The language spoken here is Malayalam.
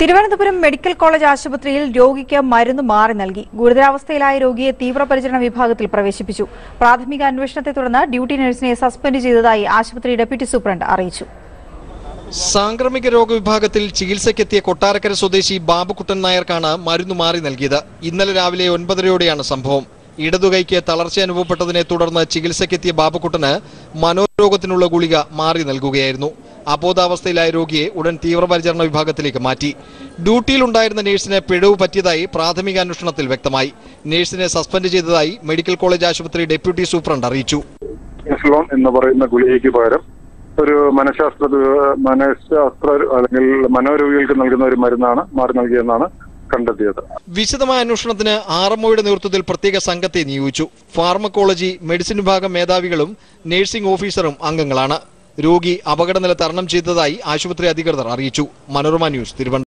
തിരുവനന്തപുരം മെഡിക്കൽ കോളേജ് ആശുപത്രിയിൽ രോഗിക്ക് മരുന്ന് മാറി നൽകി ഗുരുതരാവസ്ഥയിലായ രോഗിയെ തീവ്രപരിചരണ വിഭാഗത്തിൽ പ്രവേശിപ്പിച്ചു പ്രാഥമിക അന്വേഷണത്തെ തുടർന്ന് ഡ്യൂട്ടി നഴ്സിനെ സസ്പെൻഡ് ചെയ്തതായി ആശുപത്രി ഡെപ്യൂട്ടി സൂപ്രണ്ട് അറിയിച്ചു സാംക്രമിക രോഗവിഭാഗത്തിൽ ചികിത്സയ്ക്കെത്തിയ കൊട്ടാരക്കര സ്വദേശി ബാബുക്കുട്ടൻ നായർക്കാണ് മരുന്ന് മാറി നൽകിയത് ഇന്നലെ രാവിലെ ഒൻപതരയോടെയാണ് സംഭവം ഇടതുകൈക്ക് തളർച്ച അനുഭവപ്പെട്ടതിനെ തുടർന്ന് ചികിത്സയ്ക്കെത്തിയ ബാബുക്കുട്ടന് മനോരോഗത്തിനുള്ള ഗുളിക മാറി നൽകുകയായിരുന്നു അബോധാവസ്ഥയിലായ രോഗിയെ ഉടൻ തീവ്രപരിചരണ വിഭാഗത്തിലേക്ക് മാറ്റി ഡ്യൂട്ടിയിലുണ്ടായിരുന്ന നഴ്സിന് പിഴവ് പറ്റിയതായി പ്രാഥമിക അന്വേഷണത്തിൽ വ്യക്തമായി നഴ്സിനെ സസ്പെൻഡ് ചെയ്തതായി മെഡിക്കൽ കോളേജ് ആശുപത്രി ഡെപ്യൂട്ടി സൂപ്രണ്ട് അറിയിച്ചു ഇൻസുലോൺ എന്ന് പറയുന്ന ഗുളികയ്ക്ക് പകരം ഒരു മനഃശാസ്ത്ര മനഃശാസ്ത്ര അല്ലെങ്കിൽ മനോരോഗികൾക്ക് നൽകുന്ന ഒരു മരുന്നാണ് മാറി നൽകിയെന്നാണ് കണ്ടെത്തിയത് വിശദമായ അന്വേഷണത്തിന് ആർ എംഒയുടെ നേതൃത്വത്തിൽ പ്രത്യേക സംഘത്തെ നിയോഗിച്ചു ഫാർമക്കോളജി മെഡിസിൻ വിഭാഗം മേധാവികളും നഴ്സിംഗ് ഓഫീസറും അംഗങ്ങളാണ് രോഗി അപകടനില തരണം ചെയ്തതായി ആശുപത്രി അധികൃതർ അറിയിച്ചു മനോരമ ന്യൂസ് തിരുവനന്തപുരം